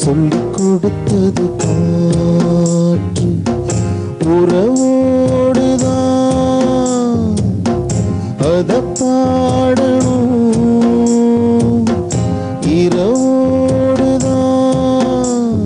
சொல்லிக் கொடுத்தது காற்று உறவோடுதான் அத பாடணும் இரவோடுதான்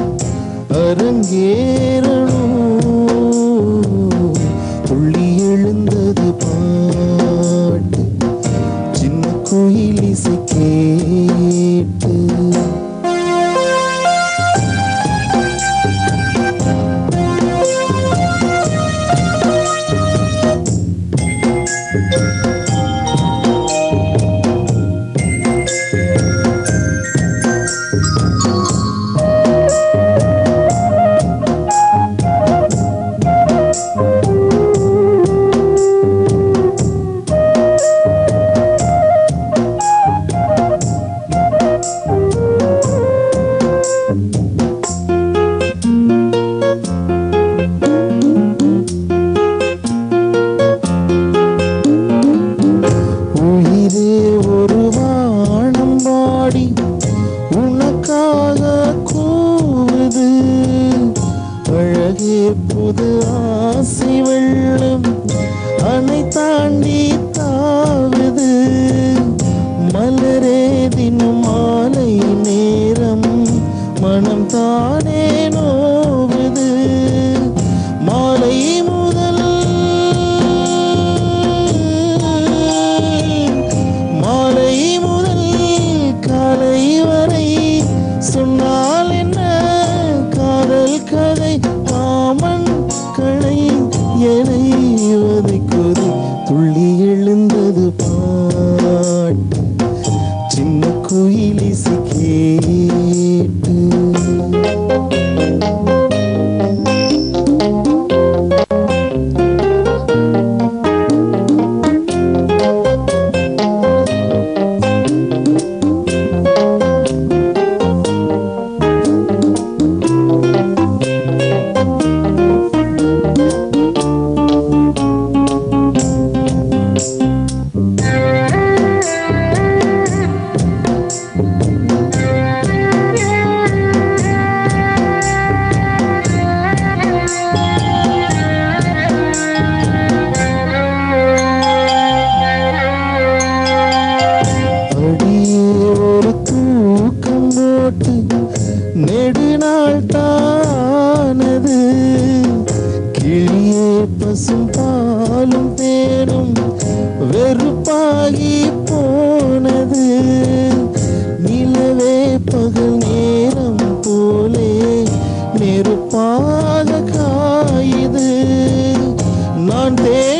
அரங்கேறணும் துள்ளி எழுந்தது பாட்டு சின்ன கோயில் இசை கேட்டு உயிரே ஒரு வானம் வாடி உனக்காக கூவுது அழகே புது ஆசை வெள்ளம் அணை தாண்டி தாவுது மலரே தினம் மாலை நேரம் மனம் தானே நோவுது மாலை முதல் மாலை முதல் காலை வரை சொன்னால் என்ன காதல் கதை மாமன் களை எனை வதைக்குது துள்ளி எழுந்தது பாட்டு சின்ன குயில் இசை கேட்டு அடியே ஒரு தூக்கம் போட்டு நெடுநாள் தானது கிளியே பசும் பாலும் தேனும் வெறுப்பாகி போனது நிலவே பகல் நேரம் போலே நெருப்பாக காயுது நான்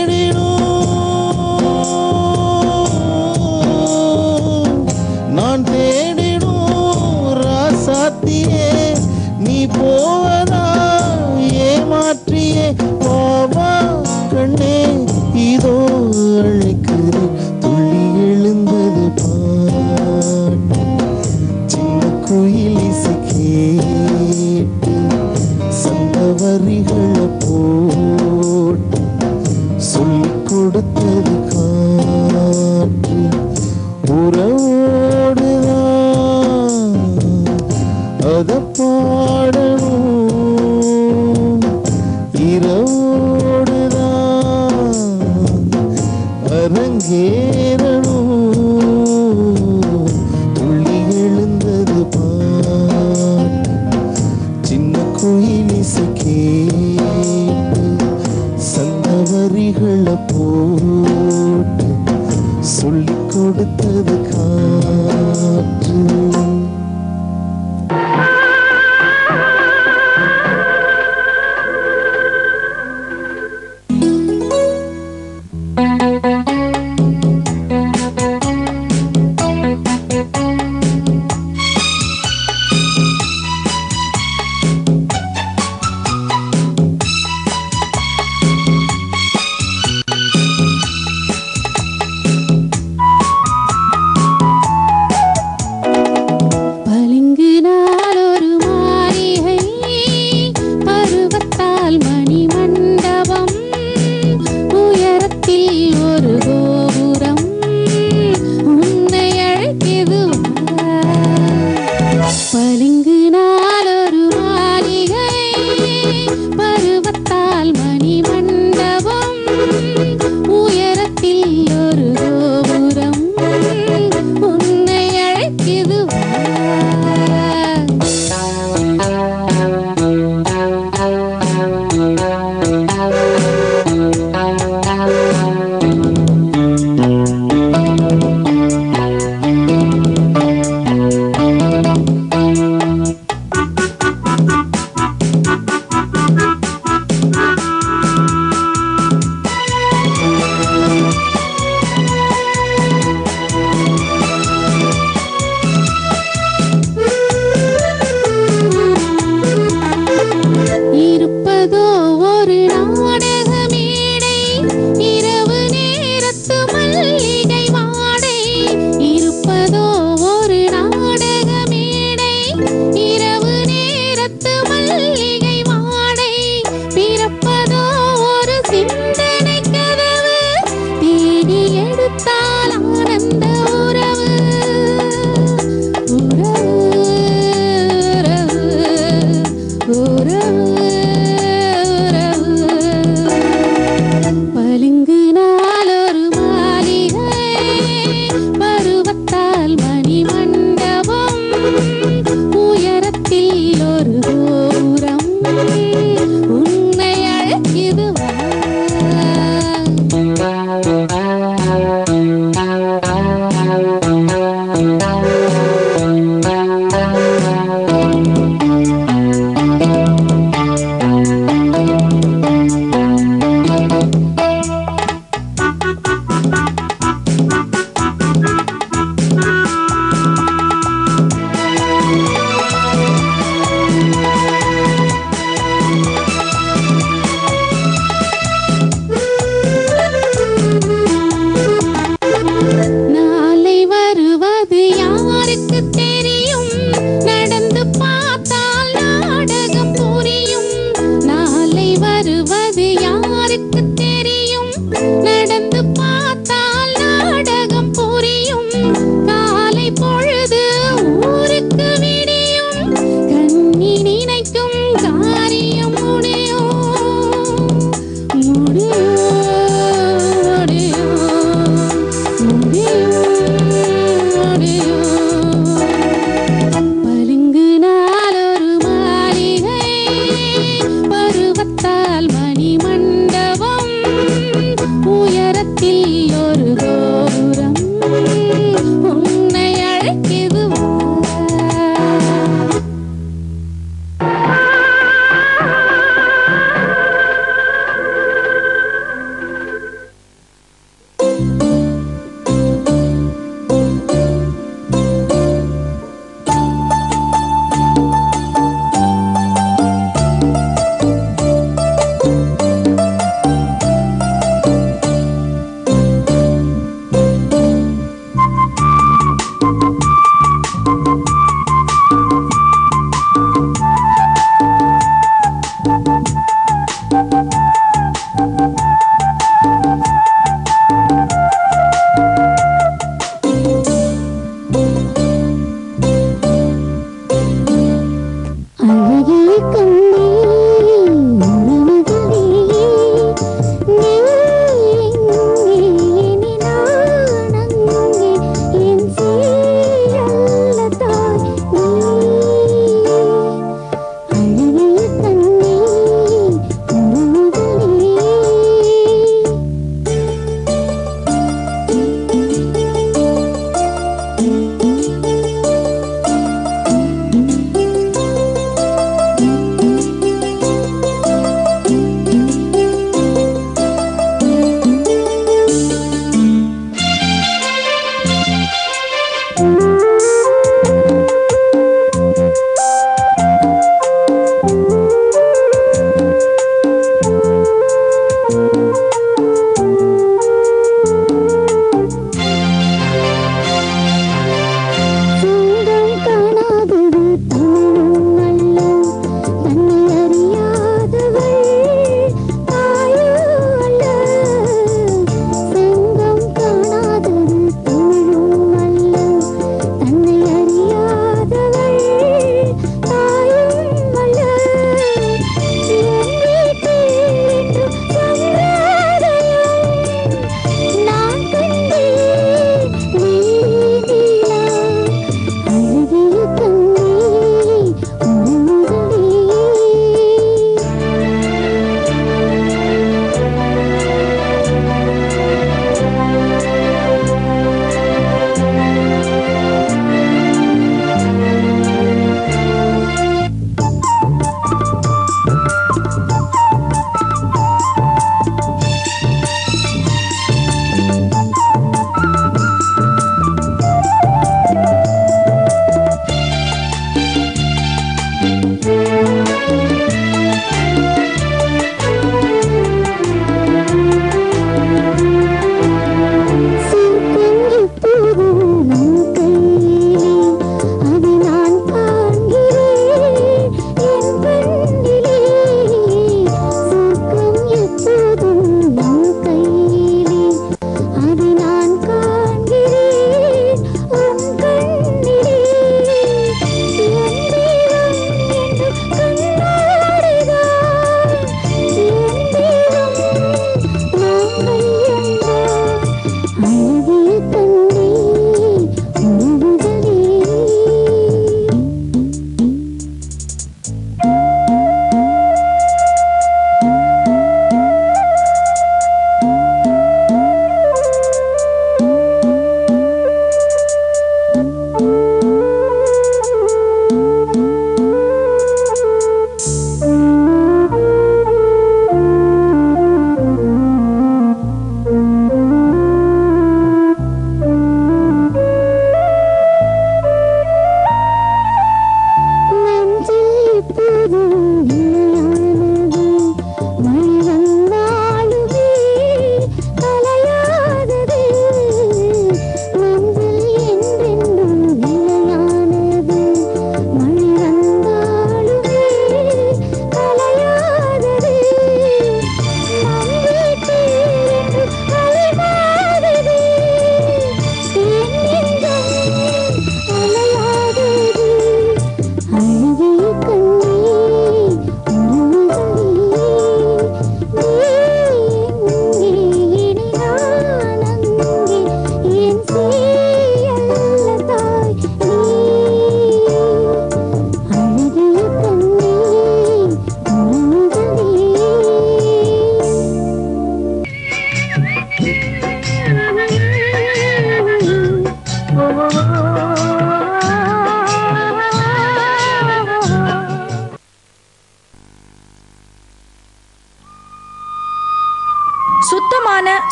தேடினோம் நான் தேடினோம் ராசாத்தியே நீ போவதா ஏமாற்றியே பாவா கண்ணே இதோ அழைக்கிறேன் துள்ளி எழுந்தது பாட்டு சின்ன குயில் இசை கேட்டு சந்த வரிகளை போட்டு சொல்லிக் கொடுத்தது காற்று உறவோடுதான் அத பாடணும் இரவோடுதான் அரங்கேறணும் துள்ளி எழுந்தது பாட்டு சின்ன குயில் இசை கேட்டு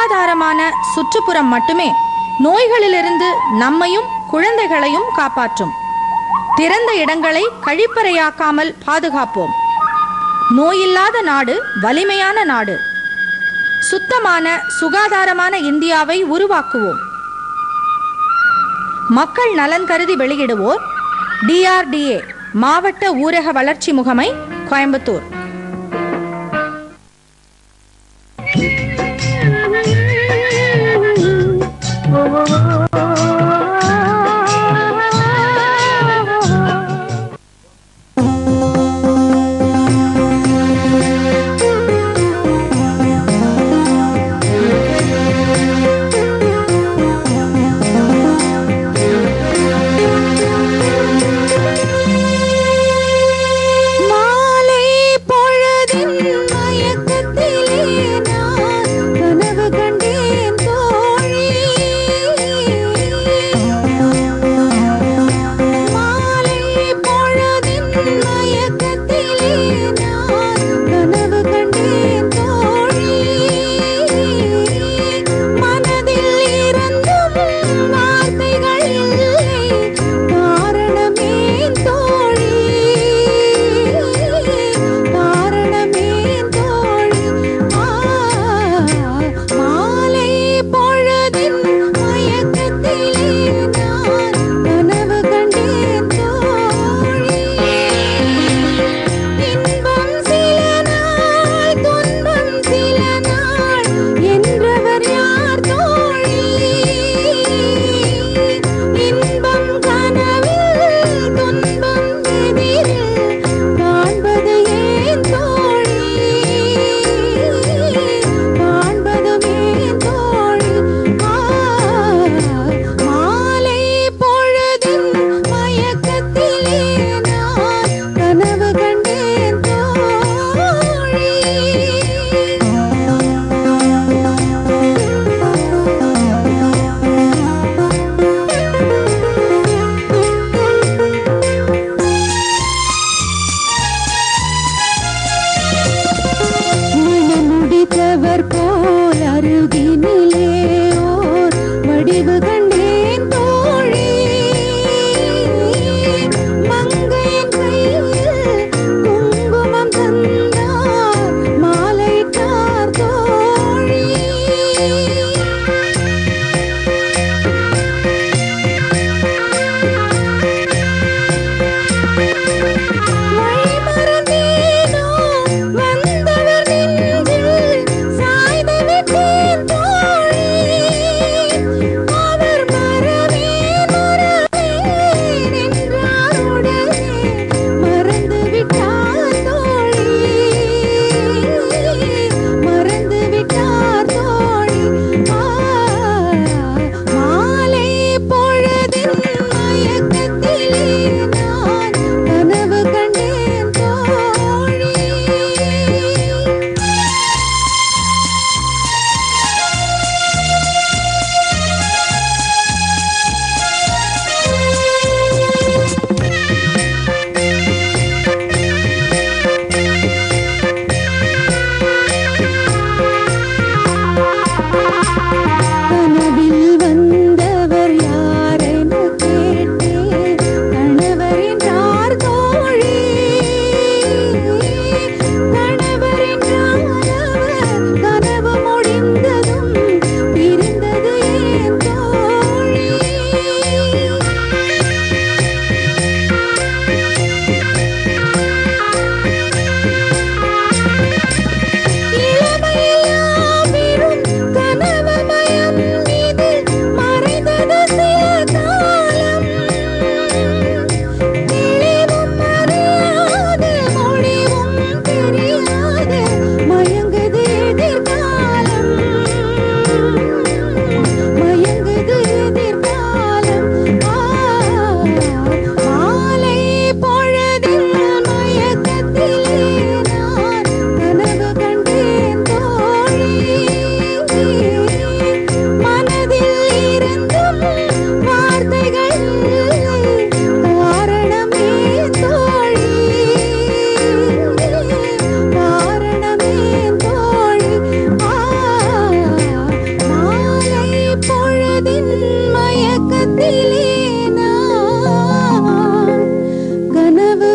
சுகாதாரமான சுற்றுப்புறம் மட்டுமே நோய்களிலிருந்து நம்மையும் குழந்தைகளையும் காப்பாற்றும் திறந்த இடங்களை கழிப்பறையாக்காமல் பாதுகாப்போம் நோயில்லாத நாடு வலிமையான நாடு சுத்தமான சுகாதாரமான இந்தியாவை உருவாக்குவோம் மக்கள் நலன் கருதி வெளியிடுவோர் டிஆர்டிஏ மாவட்ட ஊரக வளர்ச்சி முகமை கோயம்புத்தூர் மாலை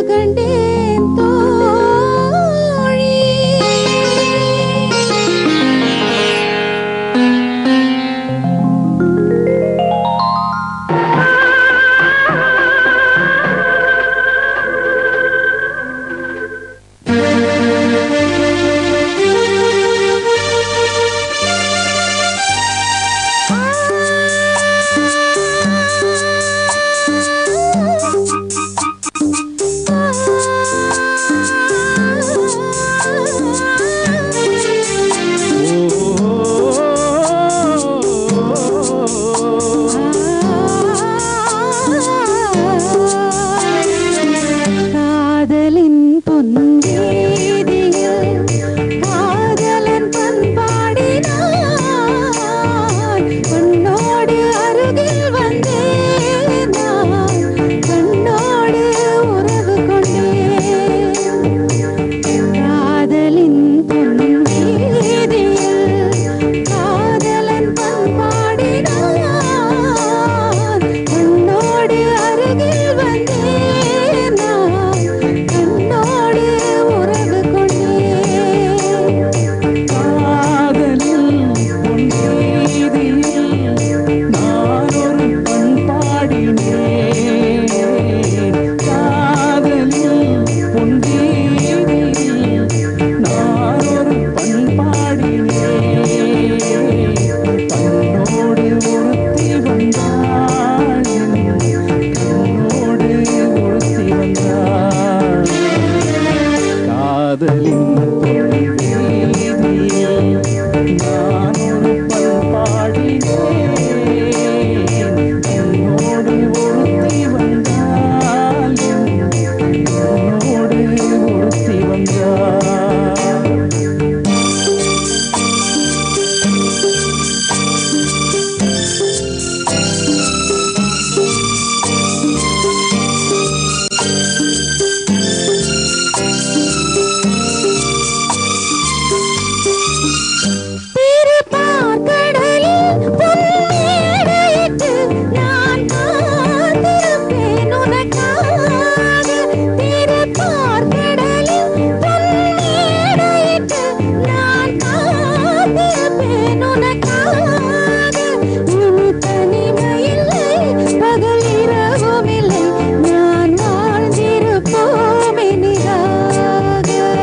கண்டேன் தோழி காதலின் பொன்வேதியில் காதலன் பண்பாடினான் கண்ணோடு அருகில் வந்தேன் நான் கண்ணோடு உறவு கொண்டேன் காதலின் பொன்வேதியில் காதலன் பண்பாடினான் கண்ணோடு அருகில் வந்தேன் நான் கண்ணோடு உறவு கொண்டேன் காதலில் உன் செய்தியில் நான் ஒரு பண்பாடினேன் காதலில் உன் செய்தியில் நான் ஒரு பண்பாடினேன் கண்ணோடு ஒருத்தி வந்தாள் கண்ணோடு ஒருத்தி வந்தாள் காதலின் பொன்வேதியில் நான் ஒரு பண்பாடினேன் என்னோடு ஒருத்தி வந்தால் என்னோடு ஒருத்தி வந்தாள் திருப்பார்கடலில் பொன்னேடையிட்டு நான் காத்திருப்பேன் உனக்காக. திருப்பார்கடலில் பொன்னேடையிட்டு நான் காத்திருப்பேன் உனக்காக. இனி தனிமையில்லை, பகல் இரவும் இல்லை, நான் வாழ்ந்திருப்போம் இனிதாக.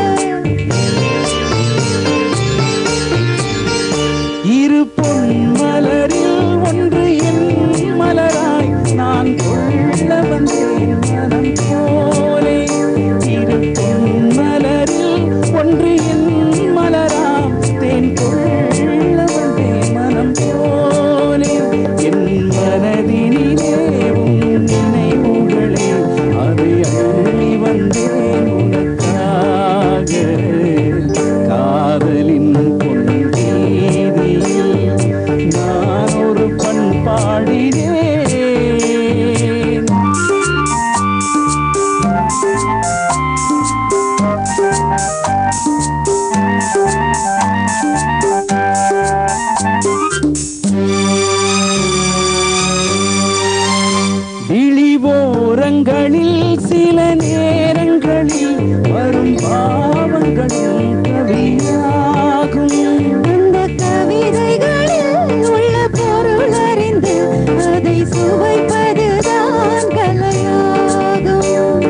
இரு பொன் மலரில் ஒன்று என் மலராய் நான் கொள்ள வந்தேன் மனம் போலே இரு பொன் மலரில் ஒன்று என் மலராம் தேன் கொள்ள வந்தேன் மனம் போலே என் மனதினிலே உன் நினைவுகளே அதை அள்ளி வந்தேன் உனக்காக காதலின் பொன் வீதியில் நான் ஒரு பண்பாடினேன் விழிவோரங்களில் சில நேரங்களில் வரும் பாவங்களும் கவியாகும் அந்த கவிதைகளில் உள்ள பொருள் அறிந்து அதை சுவைப்பதுதான் கலையாகும்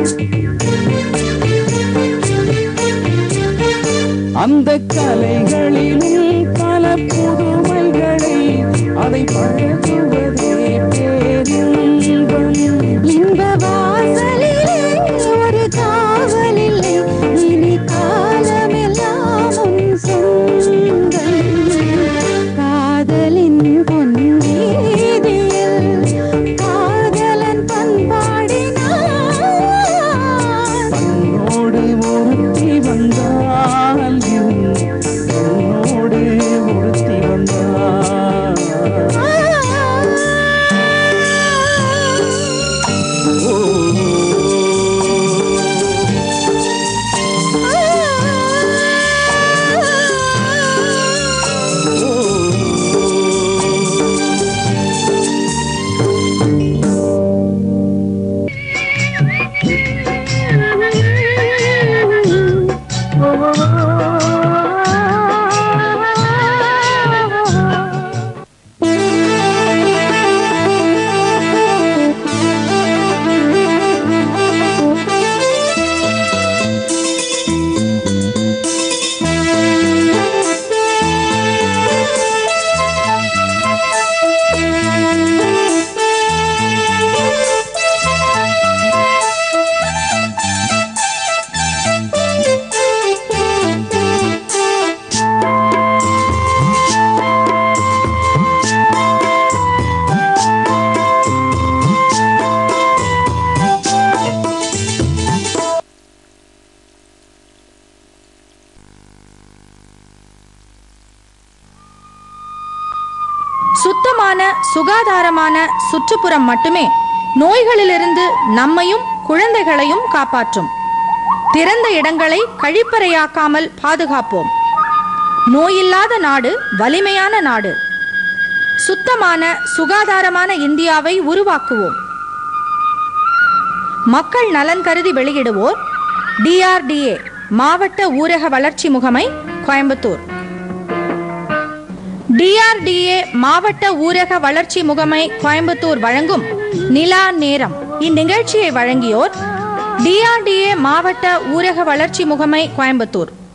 அந்த கலைகளிலும் பல புதுமைகளை அதை பழகுவதே பேரின்பம் இந்த வாசலிலே ஒரு காவலில்லை இனி காலமெல்லாம் உன் சொந்தம் காதலின் பொன்வீதியில் காதலன் பண்பாடினான் தன்னோடு ஒருத்தி வந்தால் என் சுத்தமான சுகாதாரமான சுற்றுப்புறம் மட்டுமே நோய்களிலிருந்து நம்மையும் குழந்தைகளையும் காப்பாற்றும் திறந்த இடங்களை கழிப்பறையாக்காமல் பாதுகாப்போம் நோயில்லாத நாடு வலிமையான நாடு சுத்தமான சுகாதாரமான இந்தியாவை உருவாக்குவோம் மக்கள் நலன் கருதி வெளியிடுவோர் டிஆர்டிஏ மாவட்ட ஊரக வளர்ச்சி முகமை கோயம்புத்தூர் டிஆர்டிஏ மாவட்ட ஊரக வளர்ச்சி முகமை கோயம்புத்தூர் வழங்கும் நிலா நேரம் இந்நிகழ்ச்சியை வழங்கியோர் டிஆர்டிஏ மாவட்ட ஊரக வளர்ச்சி முகமை கோயம்புத்தூர்